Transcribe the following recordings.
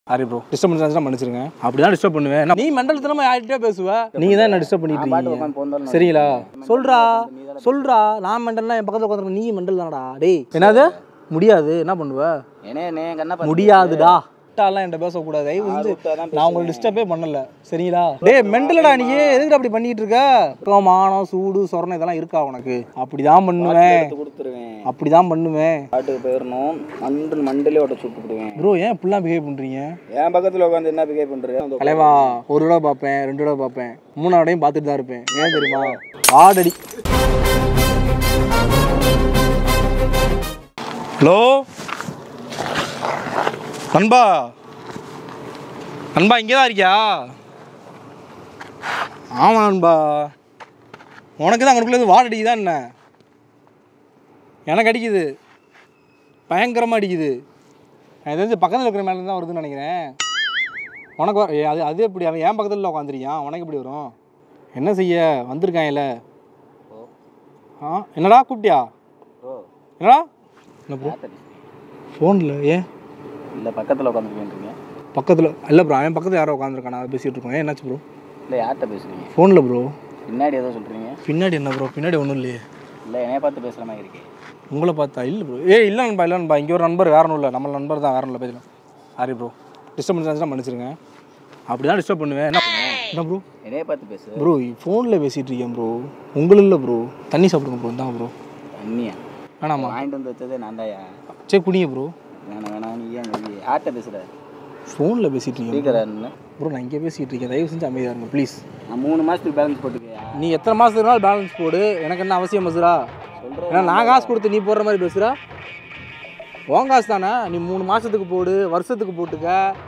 Sorry bro disturb பண்ணி மன்னிச்சிருங்க அப்படி தான் டிஸ்டர்ப் பண்ணுவேன் நான் நீ மெண்டல் தினமும் யார்கிட்டயே பேசுவ நீங்க தான் என்ன டிஸ்டர்ப் பண்ணிட்டு இருக்கீங்க சரிங்களா சொல்றா சொல்றா நான் மெண்டல்னா என் பக்கத்துல உட்காந்து நீ மெண்டல் தானடா டேய் என்னது முடியாது என்ன பண்ணுவ என்ன என்ன எங்க அண்ணா முடியாதுடா விட்டாலாம் என்கிட்ட பேசக்கூடாது தயவு செஞ்சு நான் உங்களை டிஸ்டர்பே பண்ணல சரிங்களா டேய் மெண்டலடா நீ எதுக்கு அப்படி பண்ணிட்டு இருக்க வெக்கம், மானம் சூடு சொரணை இதெல்லாம் இருக்கா உனக்கு அப்படிதான் பண்ணுவேன் எடுத்து கொடுத்துருவேன் அப்படிதான் பண்ணுவேன் காட்டுக்கு போயிடணும் மண்டு மண்டலே ஓட்ட சுட்டு விடுவேன் ப்ரோ ஏன் இப்படிலாம் பிஹேவ் பண்றீங்க என் பக்கத்துல உட்காந்து என்ன பிகே பண்றேன் தலைவா ஒரு தடவை பார்ப்பேன் ரெண்டு தடவை பார்ப்பேன் மூணாவது தடவையும் பார்த்துட்டு தான் இருப்பேன் ஏன் தெரியுமா ஆடடி ஹலோ நண்பா நண்பா இங்கே தான் இருக்கியா ஆமாம் நண்பா உனக்கு தான் அங்கனுக்குள்ளே வாட அடிக்குதா என்ன எனக்கு அடிக்குது பயங்கரமாக அடிக்குது எனக்கு தெரிஞ்சு பக்கத்தில் இருக்கிற மேலே தான் வருதுன்னு நினைக்கிறேன் உனக்கு வர- ஏ, அது அது எப்படி அவன் என் பக்கத்தில் உட்காந்துருக்கான் உனக்கு எப்படி வரும் என்ன செய்ய வந்திருக்கான்ல ஆ என்னடா கூப்பிட்டியா ஓ என்னடா என்ன ப்ரோ ஃபோனில் ஏன் இல்ல பக்கத்துல உட்காந்துருக்கேன்றீங்க பக்கத்தில் இல்லை ப்ரோ அவன் பக்கத்தில் யாரோ உட்காந்துருக்கான் அதை பேசிகிட்டு இருக்கோம் ஏன் என்னாச்சு ப்ரோ இல்ல யார்கிட்ட பேசுறீங்க ஃபோனில் ப்ரோ பின்னாடி ஏதோ சொல்றீங்க பின்னாடி என்ன ப்ரோ பின்னாடி ஒன்றும் இல்லையே இல்ல என்னைய பார்த்து பேசுற மாதிரி இருக்கே உங்களை பார்த்தா இல்லை ப்ரோ ஏ இல்லை நண்பா இல்லை நண்பா இங்கே ஒரு நண்பர் வேற ஒன்றும் இல்லை நம்ம நண்பர் தான் வேற ஒன்றும் இல்லை பேசலாம் சாரி ப்ரோ டிஸ்டர்ப் பண்ணி மன்னிச்சிருங்க அப்படி தான் டிஸ்டர்ப் பண்ணுவேன் என்ன என்ன ப்ரோ என்னைய பார்த்து பேசு ப்ரோ ஃபோனில் பேசிகிட்டு இருக்கேன் ப்ரோ உங்களுக்கு இல்லை ப்ரோ தண்ணி சாப்பிடுங்க ப்ரோ இந்தாங்க ப்ரோ அண்ணியா வேணாமா வாங்கிட்டு வந்து வச்சதே நான்தாயா சரி குடிங்க ப்ரோ வேணாம் வேணாம் நீ ஏன் வெளியே யார்கிட்ட பேசுற ஃபோனில் பேசிகிட்டு இருக்கேன் ஸ்பீக்கர் ப்ரோ நான் இங்கே பேசிகிட்டு இருக்கேன் தயவு செஞ்சு அமைதியாக இருங்க ப்ளீஸ் நான் மூணு மாசத்துக்கு பேலன்ஸ் போட்டுக்கையா நீ எத்தனை மாதத்துக்கு பேலன்ஸ் போடு எனக்கு என்ன அவசியம் பேசுகிறா சொல்றேன் ஏன்னா நான் காசு கொடுத்து நீ போடுற மாதிரி பேசுகிறா உன் காசு தானே நீ மூணு மாதத்துக்கு போடு வருஷத்துக்கு போட்டுக்க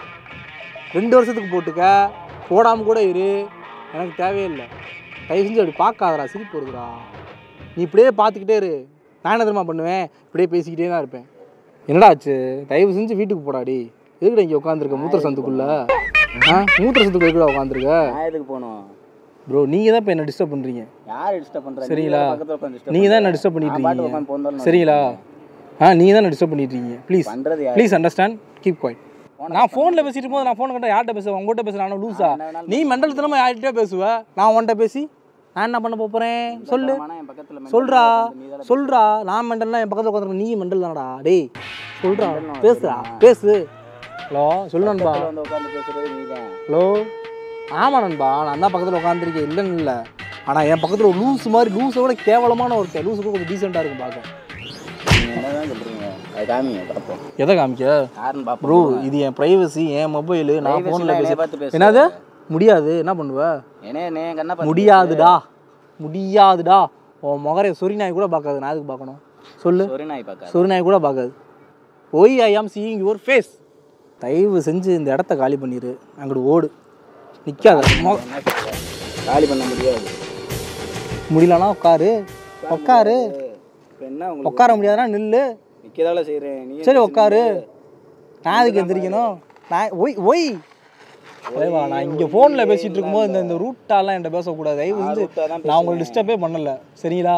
ரெண்டு வருஷத்துக்கு போட்டுக்க போடாமல் கூட இரு எனக்கு தேவையில்லை தயவு செஞ்சு அப்படி பார்க்காதடா சிரிப்பு வருதுடா நீ இப்படியே பார்த்துக்கிட்டே இரு நான் என்ன தெரியுமா பண்ணுவேன் இப்படியே பேசிக்கிட்டே தான் இருப்பேன் என்னடா ஆச்சு தயவு செஞ்சு வீட்டுக்கு போடாடி எதுக்குடா இங்கே உட்காந்துருக்க மூத்திர சந்துக்குள்ள ஆ மூத்திர சந்துக்குள்ள எதுக்குடா உட்காந்துருக்க நான் எதுக்கு போகணும் ப்ரோ நீங்கள் தான் இப்போ என்ன டிஸ்டர்ப் பண்ணுறீங்க யார் டிஸ்டர்ப் பண்ற சரிங்களா? பக்கத்துல உட்காந்து disturb நீங்கள் தான் என்ன பண்ற? டிஸ்டர்ப் பண்ணிட்டு நான் பாட்டு இருக்கீங்க உட்காந்து போந்தாலும் சரிங்களா ஆ நீங்கள் தான் டிஸ்டர்ப் பண்ணிட்டு இருக்கீங்க ப்ளீஸ் பண்றது யார் ப்ளீஸ் அண்டர்ஸ்டாண்ட் கீப் குவாய்ட் நான் ஃபோனில் பேசிட்டு போது நான் ஃபோன் கட்ட யார்கிட்ட பேசுவேன் உங்கள்கிட்ட பேசுகிறேன் நானும் லூஸா என்ன வேணாலும் நீ மெண்டல் தினமும் யார்கிட்டயே பேசுவ நான் உன்கிட்ட பேசி நான் என்ன பண்ண போகிறேன் சொல்லு ஆனா என் பக்கத்துல mental சொல்றா உட்காந்து நீ தானே சொல்றா நான் மெண்டல்னா என் பக்கத்தில் உட்காந்துருக்க நீ மெண்டல் தானடா டேய் சொல்றா பேசுடா பேசு ஹலோ சொல்லு நண்பா பக்கத்துல வந்து உட்காந்து பேசுறது நீதான் ஹலோ ஆமாம் நண்பா நான் தான் பக்கத்தில் உட்காந்துருக்கேன் இல்லைன்னு இல்லை ஆனால் என் பக்கத்தில் ஒரு லூஸ் மாதிரி லூஸோட கேவலமான ஒருத்தர் லூஸு கூட கொஞ்சம் டீசெண்டாக இருக்கும் பார்க்க நீங்க என்னதான் சொல்றீங்க அது காமிங்க பார்ப்போம் எதை காமிக்க யாருன்னு பார்ப்போம் ப்ரோ இது என் ப்ரைவசி என் மொபைலு நான் Privacy ஃபோனில் லாம் என்னைய பேச பார்த்து பேசு. என்னது முடியாது என்ன பண்ணுவ என்ன என்ன எங்க அண்ணா பார்த்து முடியாதுடா முடியாதுடா உன் முகரை சொறி நாய் கூட பார்க்காது நான் எதுக்கு பார்க்கணும் சொல்லு சொரி நாய் பார்க்காது சொறி நாய் கூட பார்க்காது ஒய் ஐ ஆம் சீயிங் யுவர் ஃபேஸ் தயவு செஞ்சு இந்த இடத்த காலி பண்ணிடு அங்கிட்டு ஓடு நிற்காத என்ன சொல்ற? காலி பண்ண முடியாது முடியலன்னா உட்காரு உட்காரு இப்ப என்ன உங்களுக்கு உட்கார முடியாதுன்னா நில்லு நிக்கதால செய்றேன் நீ சரி உட்காரு நான் அதுக்கு எந்திரிக்கணும் நான் ஒய் ஒய் தலைவா நான் இங்கே ஃபோனில் பேசிகிட்டு இருக்கும்போது இந்த இந்த ரூட்டாலாம் என்கிட்ட பேசக்கூடாது தயவு செஞ்சு ரூட்டாதான் நான் உங்களை டிஸ்டர்பே பண்ணல சரிங்களா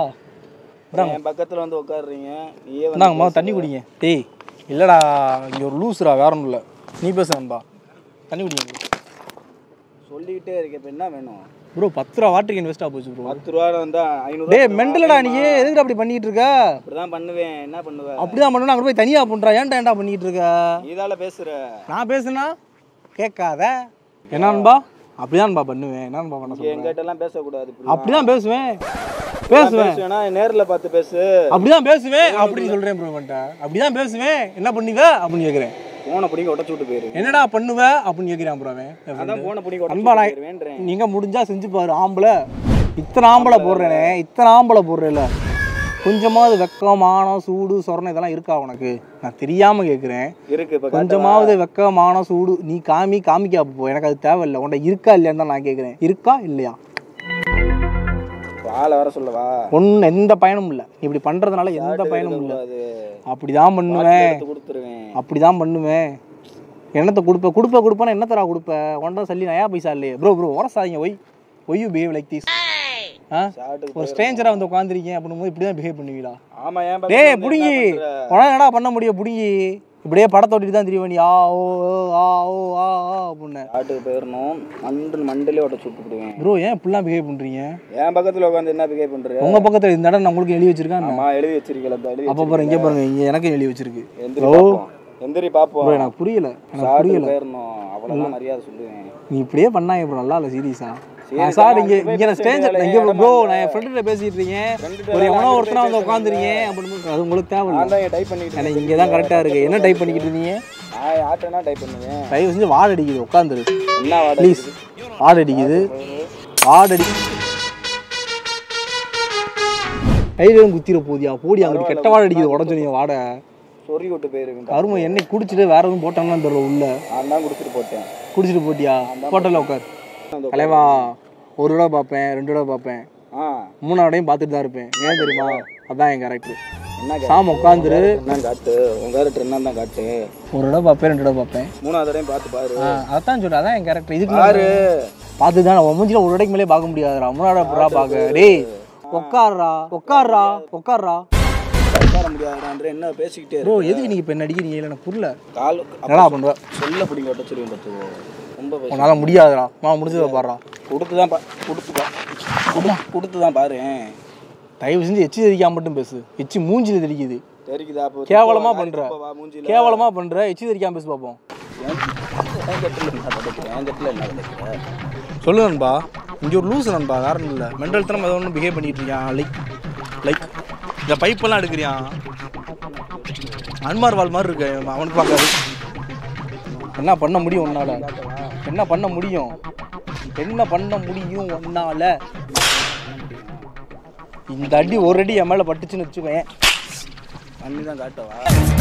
என் பக்கத்துல வந்து உட்காருறீங்க நீயே வந்து இந்தாங்கம்மா தண்ணி குடிங்க டேய் இல்லைடா இங்கே ஒரு லூஸ்ரா வேற ஒன்றும் இல்லை நீ பேச நண்பா தண்ணி குடிங்க சொல்லிக்கிட்டே இருக்க இப்ப என்ன வேணும் ப்ரோ பத்து ரூபா வாட்டருக்கு இன்வெஸ்ட்டாக போச்சு ப்ரோ பத்து ரூபா வந்தா ஐநூறு டேய் மெண்டலடா நீ எதுக்கு அப்படி பண்ணிட்டு இருக்க அப்படிதான் பண்ணுவேன் என்ன பண்ணுவ அப்படிதான் பண்ணணும் அங்கே போய் தனியாக பண்ணுறா ஏன்டா ஏன்டா பண்ணிட்டு இருக்க நீதால பேசுற நான் பேசுனா கேட்காத என்னன்பா அப்படிதான்பா பண்ணுவேன் என்னன்பா பண்ண இங்க சொல்றேன் எங்கிட்ட எல்லாம் பேசக்கூடாது இப்படி அப்படிதான் பேசுவேன் பேசுவேன் பேசுவேனா நேர்ல பார்த்து பேசு அப்படிதான் பேசுவேன் அப்படின்னு சொல்றேன் ப்ரோ பண்ணிட்ட அப்படிதான் பேசுவேன் என்ன பண்ணுவ அப்படின்னு கேட்குறேன் போனை பிடிங்க உடச்சு விட்டு போயிரு என்னடா பண்ணுவ அப்படின்னு கேட்குறான் ப்ரோ அவன் என் friend. அதான் போனை பிடிங்க அன்பா உடச்சு நான் போயிருவேன்றேன் நீங்க முடிஞ்சா செஞ்சு பாரு ஆம்பளை இத்தனை ஆம்பளை போடுறேனே இத்தனை ஆம்பளை போடுறேல கொஞ்சமாவது வெக்கம் மானம் சூடு சொரணை இதெல்லாம் இருக்கா உனக்கு நான் தெரியாம கேட்குறேன் இருக்கு இப்ப கொஞ்சமாவது வெக்க மானம் சூடு நீ காமி காமிக்கா போ எனக்கு அது தேவையில்லை உன்ட்ட இருக்கா இல்லையான்னு தான் நான் கேட்குறேன் இருக்கா இல்லையா ஆளை வர சொல்லவா ஒன்று எந்த பயனும் இல்லை நீ இப்படி பண்ணுறதுனால எந்த பயனும் இல்லை அது அப்படிதான் பண்ணுவேன் எடுத்து கொடுத்துருவேன் அப்படிதான் பண்ணுவேன் என்னத்தை கொடுப்ப கொடுப்ப கொடுப்பேன்னா என்ன தரா கொடுப்ப ஒன்றரை சல்லி நயா பைசா இல்லையே ப்ரோ ப்ரோ உரசாதீங்க why why you behave like this ஆ ஷாட்டுக்கு ஒரு ஸ்ட்ரேஞ்சராக வந்து உட்காந்துருக்கீங்க அப்படின்னும் போது இப்படி தான் பிஹேவ் பண்ணுவீங்களா ஆமா ஏன் டேய் புடுங்கி உனக்கு என்னடா பண்ண முடியும் புடுங்கி இப்படியே படத்தை ஓட்டிட்டு தான் தெரியும் நீ ஆ ஓ ஓ, ஆ ஓ ஆ ஆ அப்படின்னு காட்டுக்கு போயிடணும் மண்டு மண்டிலே ஓட்ட சுட்டு விடுவேன் ப்ரோ ஏன் இப்படிலாம் பிஹேவ் பண்ணுறீங்க என் பக்கத்துல உட்காந்து என்ன பிகே பண்ற உங்கள் பக்கத்தில் இந்த இடம் நான் உங்களுக்கு எழுதி வச்சிருக்கேன் ஆமா எழுதி வச்சிருக்கல இந்த எழுதி அப்போ பாருங்க இங்கே பாருங்க இங்கே எனக்கு எழுதி வச்சிருக்கு எந்திரி பாப்போம் எந்திரி பாப்போம் ப்ரோ எனக்கு புரியல எனக்கு சாட்டுக்கு புரியல போயிடணும் அவ்வளவுதான் மரியாதை சொல்லுவேன் நீ இப்படியே பண்ணாங்க ப்ரோ நல்லா இல்லை சீரியஸா Serious சார் ஆ, இங்கே நான் இங்கே நான் போய் ஸ்டேஞ்சர் பேச இங்கே வேண்டிய ப்ரோ வேலை நான் என் ஃப்ரெண்டுகிட்ட பேசிட்டு இருக்கேன் Friend ஒரு கிட்ட எவனோ நான் ஒருத்தனா வந்து பேச உட்காந்துருங்க அப்படின்னு அது உங்களுக்கு தேவையில்ல நான் தான் டைப் பண்ணிட்டு எனக்கு இங்கே தான் கரெக்டாக இருக்கு என்ன டைப் பண்ணிக்கிட்டு இருந்தீங்க நான் யார்ட்டனா டைப் பண்ணுவேன் தயவு செஞ்சு வாட அடிக்குது உட்காந்துரு என்ன வாடகை ப்ளீஸ் வாட அடிக்குது வாட அடி கையிலும் குத்திர போதியா போடி அங்கிட்டு கெட்ட வாட அடிக்குது உடஞ்சு நீ வாட சொறி விட்டு போயிருவேன் கரும எண்ணெய் குடிச்சிட்டு வேற எதுவும் போட்டான்னு தெரியல உள்ள நான் தான் குடிச்சிட்டு போட்டேன் குடிச்சிட்டு போட்டியா ஹோட்டலில் உட்கார் அந்த தலைவா ஒரு தடவை பார்ப்பேன் ரெண்டு தடவை பார்ப்பேன் ஆ மூணாவடையும் பார்த்துட்டு தான் இருப்பேன் ஏன் தெரியுமா அதான் என் கேரக்டர் என்ன சாம உட்காந்துரு என்ன காட்டு உங்க கேரக்டர் என்ன தான் காட்டு ஒரு தடவை பார்ப்பேன் ரெண்டு தடவை பார்ப்பேன் மூணாவது தடவையும் பார்த்து பாரு ஆ, அதான் சொல்றேன் அதான் என் கேரக்டர் இதுக்கு பாரு பார்த்து தான் உன் மூஞ்சில ஒரு இடைக்கு மேலே பார்க்க முடியாதுடா மூணாவது புறா பார்க்க டேய் உட்காருடா உட்காருடா உட்காருடா உட்கார முடியாதுன்ற என்ன பேசிக்கிட்டே ப்ரோ இருக்கு எதுக்கு நீங்க இப்போ என்ன அடிக்கிறீங்க இல்லை எனக்கு புரியல கால் என்னடா பண்ணுவ சொல்ல பிடிங்க ஒட்ட சொல்லுவேன் பார்த்துக்கோ ரொம்ப பேச உன்னால முடியாதுடா நான் முடிச்சதை பாடுறா கொடுத்து தான் பா கொடுத்து பா கொடு- கொடுத்து தான் பாரு தயவு செஞ்சு எச்சி தெரிக்காம மட்டும் பேசு எச்சி மூஞ்சில தெரிக்குது தெரிக்குதா அப்போ கேவலமா இப்போ பண்ற. இப்போ வா மூஞ்சில கேவலமா பண்ற எச்சி தெரிக்காம பேசு பார்ப்போம் என் என் தட்டில் என்ன கிடைக்கிற என் தட்டில் என்ன கிடைக்கிற சொல்லு நண்பா இங்கே ஒரு லூஸ் நண்பா காரணம் இல்லை மென்டல் தரம் ஏதோ ஒன்று பிஹேவ் பண்ணிட்டு இருக்கான் லைக் லைக் இந்த பைப்பெல்லாம் எடுக்கிறியான் அன்மார் வால் மாதிரி இருக்கு அவனுக்கு பார்க்காது என்ன பண்ண முடியும் உன்னால என்ன பண்ண முடியும் என்ன பண்ண முடியும் உன்னால இந்த அடி ஒரு அடி என் மேலே பட்டுச்சுன்னு வச்சுக்கோயேன் பண்ணி தான் காட்டவா